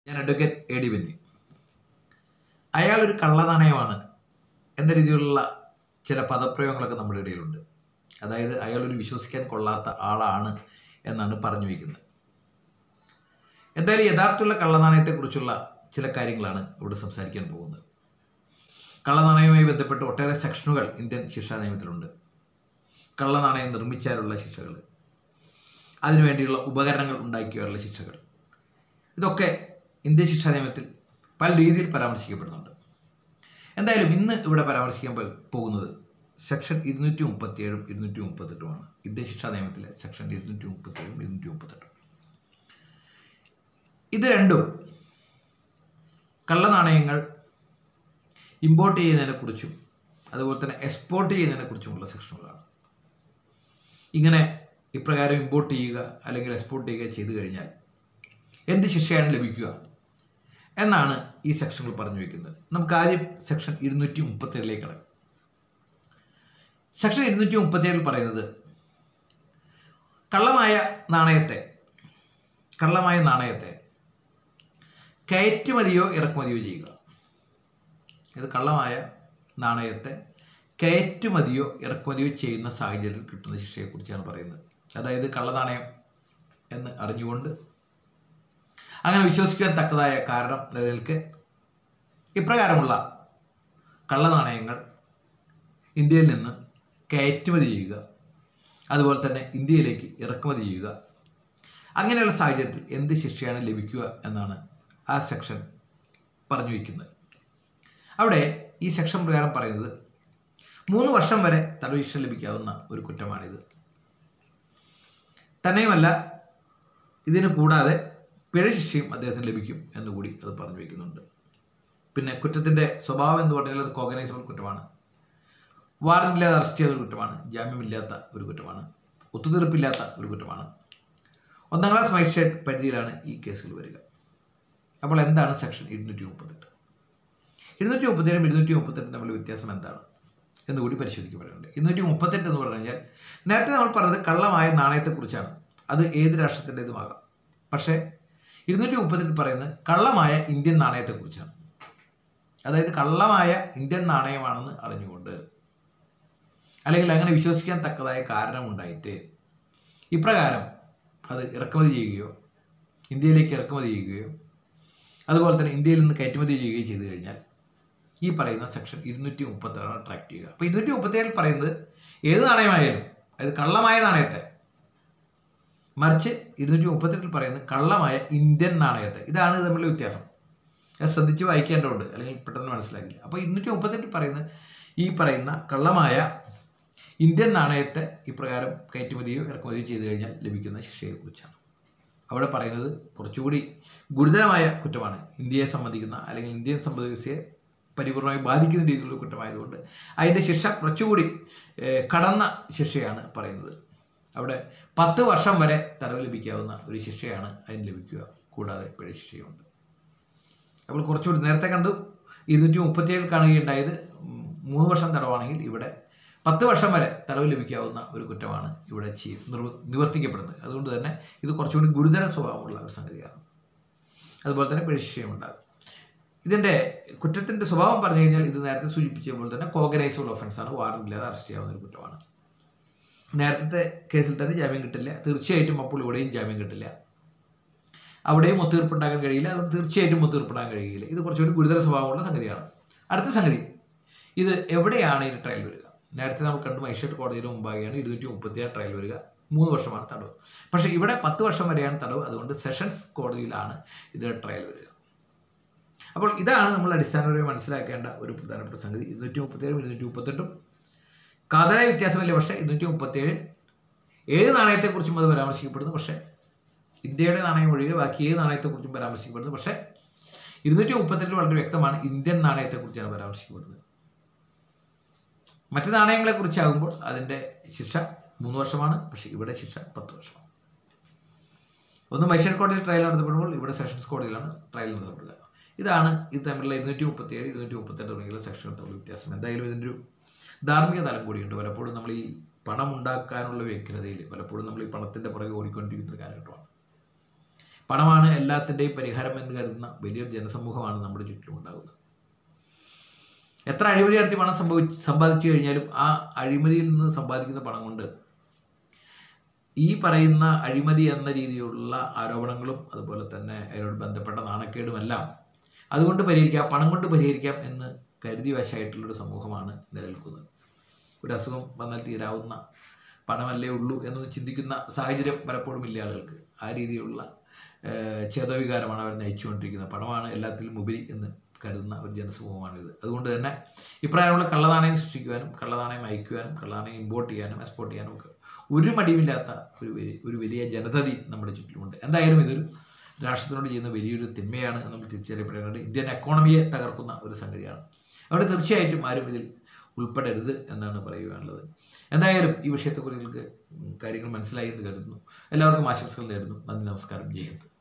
ഞാൻ advocate A D Benny അയാൾ ഒരു കള്ളനാണയമാണ് എന്ന രീതിയിലുള്ള ചില പദപ്രയോഗങ്ങളൊക്കെ നമ്മുടെ ഇടയിലുണ്ട് അതായത് അയാൾ ഒരു വിശ്വസിക്കാൻ കൊള്ളാത്ത ആളാണ് എന്നാണ് പറഞ്ഞു വയ്ക്കുന്നത് എന്തായാലും യഥാർത്ഥമുള്ള കള്ളനാണയത്തെക്കുറിച്ചുള്ള ചില കാര്യങ്ങളാണ് ഇവിടെ സംസാരിക്കാൻ പോകുന്നത് കള്ളനാണയവുമായി ബന്ധപ്പെട്ട് ഒട്ടേറെ സെക്ഷനുകൾ ഇന്ത്യൻ ശിക്ഷാ നിയമത്തിലുണ്ട് കള്ളനാണയം നിർമ്മിച്ചാലുള്ള ശിക്ഷകൾ അതിനുവേണ്ടിയുള്ള ഉപകരണങ്ങൾ ഉണ്ടാക്കിയുള്ള ശിക്ഷകൾ ഇതൊക്കെ ഇന്ത്യൻ ശിക്ഷാ നിയമത്തിൽ പല രീതിയിൽ പരാമർശിക്കപ്പെടുന്നുണ്ട് എന്തായാലും ഇന്ന് ഇവിടെ പരാമർശിക്കാൻ പോ- പോകുന്നത് സെക്ഷൻ ഇരുന്നൂറ്റി മുപ്പത്തിയേഴും ഇരുന്നൂറ്റി മുപ്പത്തെട്ടുമാണ് ഇന്ത്യൻ ശിക്ഷാ നിയമത്തിലെ സെക്ഷൻ ഇരുന്നൂറ്റി മുപ്പത്തിയേഴും ഇരുന്നൂറ്റി മുപ്പത്തെട്ടും ഇത് രണ്ടും കള്ളനാണയങ്ങൾ ഇമ്പോർട്ട് ചെയ്യുന്നതിനെക്കുറിച്ചും അതുപോലെ തന്നെ എക്സ്പോർട്ട് ചെയ്യുന്നതിനെക്കുറിച്ചുമുള്ള സെക്ഷനുകളാണ് ഇങ്ങനെ ഇപ്രകാരം ഇമ്പോർട്ട് ചെയ്യുക അല്ലെങ്കിൽ എക്സ്പോർട്ട് ചെയ്യുക ചെയ്തു കഴിഞ്ഞാൽ എന്ത് ശിക്ഷയാണ് ലഭിക്കുക എന്നാണ് ഈ സെക്ഷനുകൾ പറഞ്ഞു വയ്ക്കുന്നത് നമുക്ക് ആദ്യം സെക്ഷൻ ഇരുന്നൂറ്റി മുപ്പത്തേഴിലേക്ക് കിടക്കാം സെക്ഷൻ ഇരുന്നൂറ്റി മുപ്പത്തേഴിൽ പറയുന്നത് കള്ളമായ നാണയത്തെ കള്ളമായ നാണയത്തെ കയറ്റുമതിയോ ഇറക്കുമതിയോ ചെയ്യുക ഇത് കള്ളമായ നാണയത്തെ കയറ്റുമതിയോ ഇറക്കുമതിയോ ചെയ്യുന്ന സാഹചര്യത്തിൽ കിട്ടുന്ന ശിക്ഷയെക്കുറിച്ചാണ് പറയുന്നത് അതായത് കള്ളനാണയം എന്ന് അറിഞ്ഞുകൊണ്ട് അങ്ങനെ വിശ്വസിക്കാൻ തക്കതായ കാരണം നിലനിൽക്കെ ഇപ്രകാരമുള്ള കള്ളനാണയങ്ങൾ ഇന്ത്യയിൽ നിന്ന് കയറ്റുമതി ചെയ്യുക അതുപോലെ തന്നെ ഇന്ത്യയിലേക്ക് ഇറക്കുമതി ചെയ്യുക അങ്ങനെയുള്ള സാഹചര്യത്തിൽ എന്ത് ശിക്ഷയാണ് ലഭിക്കുക എന്നാണ് ആ സെക്ഷൻ പറഞ്ഞു വയ്ക്കുന്നത് അവിടെ ഈ സെക്ഷൻ പ്രകാരം പറയുന്നത് മൂന്ന് വർഷം വരെ തടവ് ശിക്ഷ ലഭിക്കാവുന്ന ഒരു കുറ്റമാണിത് തന്നെയുമല്ല ഇതിന് കൂടാതെ പിഴ ശിക്ഷയും അദ്ദേഹത്തിന് ലഭിക്കും എന്നുകൂടി അത് പറഞ്ഞു വയ്ക്കുന്നുണ്ട് പിന്നെ കുറ്റത്തിൻ്റെ സ്വഭാവം എന്ന് പറഞ്ഞാൽ അത് കോഗനൈസബിൾ കുറ്റമാണ് വാറന്റില്ലാതെ അറസ്റ്റ് ചെയ്ത ഒരു കുറ്റമാണ് ജാമ്യമില്ലാത്ത ഒരു കുറ്റമാണ് ഒത്തുതീർപ്പില്ലാത്ത ഒരു കുറ്റമാണ് ഒന്നാം ക്ലാസ് മജിസ്ട്രേറ്റ് പരിധിയിലാണ് ഈ കേസുകൾ വരിക അപ്പോൾ എന്താണ് സെക്ഷൻ ഇരുന്നൂറ്റി മുപ്പത്തെട്ട് ഇരുന്നൂറ്റി മുപ്പത്തേഴും ഇരുന്നൂറ്റി മുപ്പത്തെട്ടും തമ്മിൽ വ്യത്യാസം എന്താണ് എന്നുകൂടി പരിശോധിക്കപ്പെടുന്നുണ്ട് ഇരുന്നൂറ്റി മുപ്പത്തെട്ട് എന്ന് പറഞ്ഞു കഴിഞ്ഞാൽ നേരത്തെ നമ്മൾ പറഞ്ഞത് കള്ളമായ നാണയത്തെക്കുറിച്ചാണ് അത് ഏത് രാഷ്ട്രത്തിൻ്റെതുമാകാം പക്ഷേ ഇരുന്നൂറ്റി മുപ്പത്തെട്ട് പറയുന്നത് കള്ളമായ ഇന്ത്യൻ നാണയത്തെക്കുറിച്ചാണ് അതായത് കള്ളമായ ഇന്ത്യൻ നാണയമാണെന്ന് അറിഞ്ഞുകൊണ്ട് അല്ലെങ്കിൽ അങ്ങനെ വിശ്വസിക്കാൻ തക്കതായ കാരണമുണ്ടായിട്ട് ഇപ്രകാരം അത് ഇറക്കുമതി ചെയ്യുകയോ ഇന്ത്യയിലേക്ക് ഇറക്കുമതി ചെയ്യുകയോ അതുപോലെ തന്നെ ഇന്ത്യയിൽ നിന്ന് കയറ്റുമതി ചെയ്യുകയോ ചെയ്തു കഴിഞ്ഞാൽ ഈ പറയുന്ന സെക്ഷൻ ഇരുന്നൂറ്റി മുപ്പത്തേഴാണ് ട്രാക്ട് ചെയ്യുക അപ്പോൾ ഇരുന്നൂറ്റി മുപ്പത്തേഴിൽ പറയുന്നത് ഏത് നാണയമായാലും അതായത് കള്ളമായ നാണയത്തെ മറിച്ച് ഇരുന്നൂറ്റി മുപ്പത്തെട്ടിൽ പറയുന്നത് കള്ളമായ ഇന്ത്യൻ നാണയത്തെ ഇതാണ് ഇത് തമ്മിലുള്ള വ്യത്യാസം അത് ശ്രദ്ധിച്ച് വായിക്കേണ്ടതുണ്ട് അല്ലെങ്കിൽ പെട്ടെന്ന് മനസ്സിലാക്കില്ല അപ്പോൾ ഇരുന്നൂറ്റി മുപ്പത്തെട്ടിൽ പറയുന്നത് ഈ പറയുന്ന കള്ളമായ ഇന്ത്യൻ നാണയത്തെ ഇപ്രകാരം കയറ്റുമതിയോ ഇറക്കുമതിയോ ചെയ്തു കഴിഞ്ഞാൽ ലഭിക്കുന്ന ശിക്ഷയെക്കുറിച്ചാണ് അവിടെ പറയുന്നത് കുറച്ചുകൂടി ഗുരുതരമായ കുറ്റമാണ് ഇന്ത്യയെ സംബന്ധിക്കുന്ന അല്ലെങ്കിൽ ഇന്ത്യൻ സമ്പദ്വ്യവസ്ഥയെ പരിപൂർണമായി ബാധിക്കുന്ന രീതിയിലുള്ള കുറ്റമായതുകൊണ്ട് അതിൻ്റെ ശിക്ഷ കുറച്ചുകൂടി ഏഹ്, കടന്ന ശിക്ഷയാണ് പറയുന്നത് അവിടെ പത്ത് വർഷം വരെ തടവ് ലഭിക്കാവുന്ന ഒരു ശിക്ഷയാണ് അതിന് ലഭിക്കുക കൂടാതെ പിഴ ശിക്ഷയുണ്ട് അപ്പോൾ കുറച്ചുകൂടി നേരത്തെ കണ്ടു ഇരുന്നൂറ്റി മുപ്പത്തിയേഴ് കാണുകയുണ്ടായത് ഉം, മൂന്ന് വർഷം തടവാണെങ്കിൽ ഇവിടെ പത്ത് വർഷം വരെ തടവ് ലഭിക്കാവുന്ന ഒരു കുറ്റമാണ് ഇവിടെ ചെയ് നിർവ- നിവർത്തിക്കപ്പെടുന്നത് അതുകൊണ്ട് തന്നെ ഇത് കുറച്ചുകൂടി ഗുരുതര സ്വഭാവമുള്ള ഒരു സംഗതിയാണ് അതുപോലെ തന്നെ പിഴശിക്ഷയും ഉണ്ടാകും ഇതിൻ്റെ കുറ്റത്തിൻ്റെ സ്വഭാവം പറഞ്ഞു കഴിഞ്ഞാൽ ഇത് നേരത്തെ സൂചിപ്പിച്ച പോലെ തന്നെ കോഗനൈസബിൾ ഒഫൻസാണ് വാറണ്ട് ഇല്ലാതെ അറസ്റ്റ് ചെയ്യാവുന്ന ഒരു കുറ്റമാണ് നേരത്തെ കേസിൽ തന്നെ ജാമ്യം കിട്ടില്ല തീർച്ചയായിട്ടും അപ്പോൾ ഇവിടെയും ജാമ്യം കിട്ടില്ല അവിടെയും ഒത്തീർപ്പുണ്ടാക്കാൻ കഴിയില്ല അതുകൊണ്ട് തീർച്ചയായിട്ടും ഒത്തീർപ്പുണ്ടാക്കാൻ കഴിയില്ല ഇത് കുറച്ചുകൂടി ഗുരുതര സ്വഭാവമുള്ള സംഗതിയാണ് അടുത്ത സംഗതി ഇത് എവിടെയാണ് ഇതിന് ട്രയൽ വരിക നേരത്തെ നമ്മൾ കണ്ടു മജിസ്ട്രേറ്റ് കോടതിയുടെ മുമ്പാകെയാണ് ഇരുന്നൂറ്റി മുപ്പത്തിയാറ് ട്രയൽ വരിക മൂന്ന് വർഷമാണ് തടവ് പക്ഷേ ഇവിടെ പത്ത് വർഷം വരെയാണ് തടവ് അതുകൊണ്ട് സെഷൻസ് കോടതിയിലാണ് ഇതിൻ്റെ ട്രയൽ വരിക അപ്പോൾ ഇതാണ് നമ്മൾ അടിസ്ഥാനപരമായി മനസ്സിലാക്കേണ്ട ഒരു പ്രധാനപ്പെട്ട സംഗതി ഇരുന്നൂറ്റി മുപ്പത്തേഴും ഇരുന്നൂറ്റി മുപ്പത്തെട്ടും കാതലായ വ്യത്യാസമില്ല പക്ഷേ ഇരുന്നൂറ്റി മുപ്പത്തേഴിൽ ഏത് നാണയത്തെക്കുറിച്ചും അത് പരാമർശിക്കപ്പെടുന്നു പക്ഷേ ഇന്ത്യയുടെ നാണയം ഒഴികെ ബാക്കി ഏത് നാണയത്തെക്കുറിച്ചും പരാമർശിക്കപ്പെടുന്നു പക്ഷേ ഇരുന്നൂറ്റി മുപ്പത്തെട്ടിൽ വളരെ വ്യക്തമാണ് ഇന്ത്യൻ നാണയത്തെക്കുറിച്ചാണ് പരാമർശിക്കപ്പെടുന്നത് മറ്റ് നാണയങ്ങളെക്കുറിച്ചാകുമ്പോൾ അതിൻ്റെ ശിക്ഷ മൂന്ന് വർഷമാണ് പക്ഷേ ഇവിടെ ശിക്ഷ പത്ത് വർഷമാണ് ഒന്ന് മജിസ്ട്രേറ്റ് കോടതിയിൽ ട്രയൽ നടത്തപ്പെടുമ്പോൾ ഇവിടെ സെഷൻസ് കോടതിയിലാണ് ട്രയൽ നടത്തപ്പെടുക ഇതാണ് ഇത് തമ്മിലുള്ള ഇരുന്നൂറ്റി മുപ്പത്തിയേഴ് ഇരുന്നൂറ്റി മുപ്പത്തെട്ട് തുടങ്ങിയുള്ള സെക്ഷനുകൾ തമ്മിലുള്ള വ്യത്യാസം എന്തായാലും ഇതിൻ്റെ ഒരു ധാർമ്മിക തലം കൂടിയുണ്ട് പലപ്പോഴും നമ്മൾ ഈ പണം ഉണ്ടാക്കാനുള്ള വ്യഗ്രതയിൽ പലപ്പോഴും നമ്മൾ ഈ പണത്തിൻ്റെ പുറകെ ഓടിക്കൊണ്ടിരിക്കുന്ന ഒരു കാലഘട്ടമാണ് പണമാണ് എല്ലാത്തിൻ്റെയും പരിഹാരം എന്ന് കരുതുന്ന വലിയൊരു ജനസമൂഹമാണ് നമ്മുടെ ചുറ്റിലും ഉണ്ടാകുന്നത് എത്ര അഴിമതി നടത്തി പണം സംഭവിച്ച് സമ്പാദിച്ചു കഴിഞ്ഞാലും ആ അഴിമതിയിൽ നിന്ന് സമ്പാദിക്കുന്ന പണം കൊണ്ട് ഈ പറയുന്ന അഴിമതി എന്ന രീതിയിലുള്ള ആരോപണങ്ങളും അതുപോലെ തന്നെ അതിനോട് ബന്ധപ്പെട്ട നാണക്കേടുമെല്ലാം അതുകൊണ്ട് പരിഹരിക്കാം പണം കൊണ്ട് പരിഹരിക്കാം എന്ന് കരുതി വശമായിട്ടുള്ളൊരു സമൂഹമാണ് നിലനിൽക്കുന്നത് ഒരു അസുഖം വന്നാൽ തീരാവുന്ന പണമല്ലേ ഉള്ളൂ എന്നൊന്ന് ചിന്തിക്കുന്ന സാഹചര്യം പലപ്പോഴും ഇല്ല ആളുകൾക്ക് ആ രീതിയിലുള്ള ഏഹ്, ചേതോവികാരമാണ് അവർ നയിച്ചുകൊണ്ടിരിക്കുന്നത് പണമാണ് എല്ലാത്തിലും ഉപരി എന്ന് കരുതുന്ന ഒരു ജനസമൂഹമാണിത് അതുകൊണ്ട് തന്നെ ഇപ്രായമുള്ള കള്ളനാണയം സൃഷ്ടിക്കുവാനും കള്ളനാണയം അയക്കുവാനും കള്ളനാണയം ഇമ്പോർട്ട് ചെയ്യാനും എക്സ്പോർട്ട് ചെയ്യാനും ഒക്കെ ഒരു മടിയുമില്ലാത്ത ഒരു വലിയ ഒരു വലിയ ജനതതി നമ്മുടെ ചുറ്റിലുമുണ്ട് എന്തായാലും ഇതൊരു രാഷ്ട്രത്തിനോട് ചെയ്യുന്ന വലിയൊരു തിന്മയാണ് എന്ന് നമ്മൾ തിരിച്ചറിയപ്പെടേണ്ടത് ഇന്ത്യൻ എക്കോണമിയെ തകർക്കുന്ന ഒരു സംഗതിയാണ് അതുകൊണ്ട് തീർച്ചയായിട്ടും ആരും ഇതിൽ ഉൾപ്പെടരുത് എന്നാണ് പറയുവാനുള്ളത് എന്തായാലും ഈ വിഷയത്തെക്കുറിച്ച് നിങ്ങൾക്ക് കാര്യങ്ങൾ മനസ്സിലായി എന്ന് കരുതുന്നു എല്ലാവർക്കും ആശംസകൾ നേരുന്നു നന്ദി നമസ്കാരം ജയ് ഹിന്ദ്